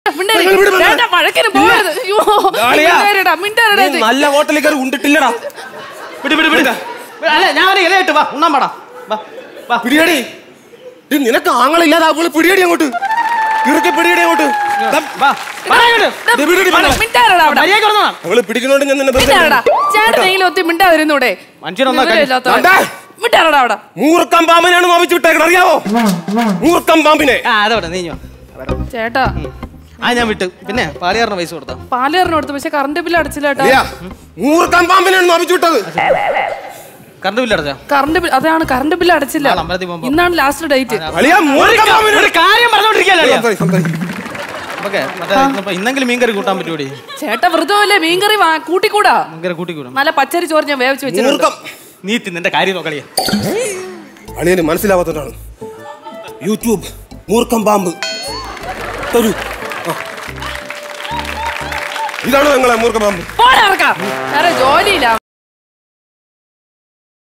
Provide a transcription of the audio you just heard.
മിണ്ടാതിരി. വിട്, വിട്, വിട്. വേണ്ട, വഴക്കിന് പോകരുത്. അയ്യോ, ആളിയാ. മിണ്ടാതിരിടാ, മിണ്ടാതിരിടാ നീ ഇത്. നല്ല ഹോട്ടലിൽ കയറി ഉണ്ടിട്ടില്ലടാ വിട് വിട് വിട് അല്ല ഞാൻ ഒരു ഇലയിട്ട് വാ ഉണ്ണാൻ പാടാ വാ വാ പിടിയടി ഇത് നിനക്ക് ആങ്ങളില്ലാതാവുമ്പോൾ പിടിയടി അങ്ങോട്ട് ഇറുക്കി പിടിയടി അങ്ങോട്ട് ദാ, വാ വാ ഇങ്ങോട്ട്. ഇത് വിടടി പെണ്ണെ. മിണ്ടാതിരിടാ അവിടെ. മര്യാദയ്ക്ക് കിടന്നോളാം. അവള് പിടിക്കുന്നോണ്ട് ഞാൻ നിന്നെ വെറുതെ മിണ്ടാതിരിടാ. ചേട്ടനെങ്കിലും ഒത്തി മിണ്ടാതിരുന്നൂടെ മനുഷ്യനൊന്നാ കൈ- വിവരമില്ലാത്തവൻ. വേണ്ട. മിണ്ടാതിരിടാ അവിടെ മൂർക്കം പാമ്പിനെയാണ് മാപിച്ചു വിട്ടേക്കണം അറിയാവോ മൂർക്കം പാമ്പിനെ ആ അതോടെ നീ ഇഞ്ഞോ. ചേട്ടാ ആ ഞാൻ വിട്ടു പിന്നെ പാലിയാറിന് പൈസ കൊടുത്താ പാലേറിന് കൊടുത്തു പക്ഷെ കറണ്ട് ബില്ല് അടച്ചില്ല ചേട്ടാ ഇല്ല. മൂർക്കം പാമ്പിനെയാണ് മാപിച്ചു വിട്ടത് കറണ്ട് ബില്ല് അടച്ചാ കറണ്ട് ബില്ല് അതാണ് കറണ്ട് ബില്ല് അടച്ചില്ല നാളെ അമ്പലത്തിൽ പോകുമ്പോ. ഇന്നാണ് ലാസ്റ്റ് ഡേറ്റ് അളിയാ മൂർക്കം പാമ്പിനെ ഒരു കാര്യം പറഞ്ഞോണ്ടിരിക്കല്ലേ സംസാരി, സംസാരി. ഓക്കെ മറ്റേ ഇന്നിപ്പോ ഇന്നെങ്കിലും മീൻകറി കൂട്ടാൻ പറ്റൂടി ചേട്ടാ വ്രതമല്ലേ മീൻകറി വാ- കൂട്ടിക്കൂടാ മീൻകറി കൂട്ടി കൂടാം നല്ല പച്ചരി ചോറ് ഞാൻ വേവിച്ച് വെച്ചിട്ടുണ്ട് മൂർക്കം നീ തിന്നെ കാര്യം നോക്കളിയാ അളിയന് മനസ്സിലാവാത്തതാണ് യൂട്യൂബ് മൂർക്കം പാമ്പ് തരൂ ആ. ഇതാണ് നിങ്ങളെ മൂർക്കം പാമ്പ് പോടാ ഇറക്കാം വേറെ ജോലിയില്ല